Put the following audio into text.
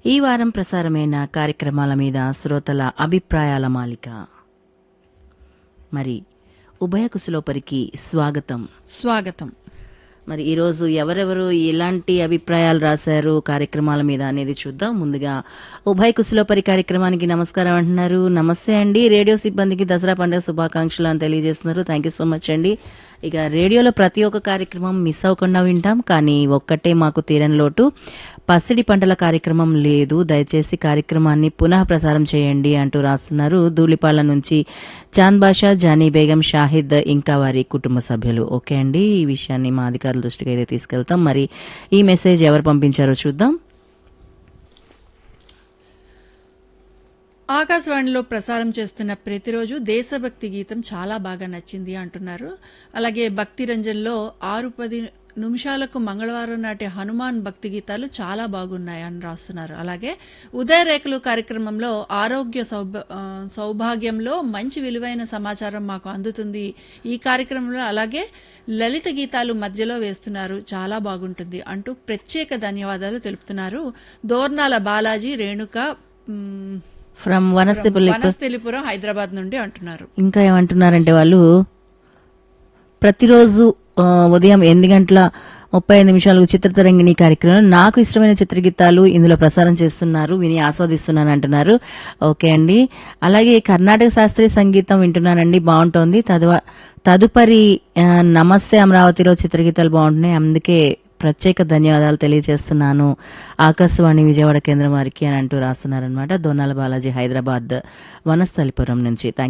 ఈ వారం ప్రసారమైన కార్యక్రమాల మీద శ్రోతల అభిప్రాయాల మాలిక మరి ఉభయ కుశలోపరికి స్వాగతం స్వాగతం మరి ఈరోజు ఎవరెవరు ఎలాంటి అభిప్రాయాలు రాశారు కార్యక్రమాల మీద అనేది చూద్దాం ముందుగా ఉభయ కుశలోపరి కార్యక్రమానికి నమస్కారం అంటున్నారు నమస్తే అండి రేడియో సిబ్బందికి దసరా పండుగ శుభాకాంక్షలు అని తెలియజేస్తున్నారు థ్యాంక్ యూ సో మచ్ అండి ఇక రేడియోలో ప్రతి ఒక్క కార్యక్రమం మిస్ అవ్వకుండా వింటాం కానీ ఒక్కటే మాకు తీరని లోటు పసిడి పంటల కార్యక్రమం లేదు దయచేసి కార్యక్రమాన్ని పునః ప్రసారం చేయండి అంటూ రాస్తున్నారు ధూళిపాల నుంచి చాంద్ బాషా జానీ బేగం షాహిద్ ఇంకా వారి కుటుంబ సభ్యులు ఓకే అండి ఈ విషయాన్ని మా అధికారుల దృష్టికి అయితే తీసుకెళ్తాం మరి ఈ మెసేజ్ ఎవరు పంపించారో చూద్దాం ఆకాశవాణిలో ప్రసారం చేస్తున్న ప్రతిరోజు దేశభక్తి గీతం చాలా బాగా నచ్చింది అంటున్నారు అలాగే భక్తి రంజన్లో ఆరు పది నిమిషాలకు మంగళవారం నాటి హనుమాన్ భక్తి గీతాలు చాలా బాగున్నాయి అని రాస్తున్నారు అలాగే ఉదయ రేఖలు కార్యక్రమంలో ఆరోగ్య సౌభ ఆ, సౌభాగ్యంలో మంచి విలువైన సమాచారం మాకు అందుతుంది ఈ కార్యక్రమంలో అలాగే లలిత గీతాలు మధ్యలో వేస్తున్నారు చాలా బాగుంటుంది అంటూ ప్రత్యేక ధన్యవాదాలు తెలుపుతున్నారు దోర్నాల బాలాజీ రేణుక మ్, ఫ్రమ్ వనస్థిపల్లి వనస్థలిపురం హైదరాబాద్ నుండి అంటున్నారు ఇంకా ఏమంటున్నారంటే వాళ్ళు ప్రతిరోజు ఆ, ఉదయం ఎనిమిది గంటల ముప్పై ఐదు నిమిషాలకు చిత్రతరంగిణి కార్యక్రమం నాకు ఇష్టమైన చిత్రగీతాలు ఇందులో ప్రసారం చేస్తున్నారు విని ఆస్వాదిస్తున్నాను అంటున్నారు ఓకే అండి అలాగే కర్ణాటక శాస్త్రీయ సంగీతం వింటున్నానండి బాగుంటోంది తదువ తదుపరి ఆ, నమస్తే అమరావతిలో చిత్రగీతాలు బాగుంటున్నాయి అందుకే ప్రత్యేక ధన్యవాదాలు తెలియజేస్తున్నాను ఆకాశవాణి విజయవాడ కేంద్రం వారికి అని అంటూ రాస్తున్నారనమాట దొన్నాల బాలాజీ హైదరాబాద్ వనస్థలిపురం నుంచి థ్యాంక్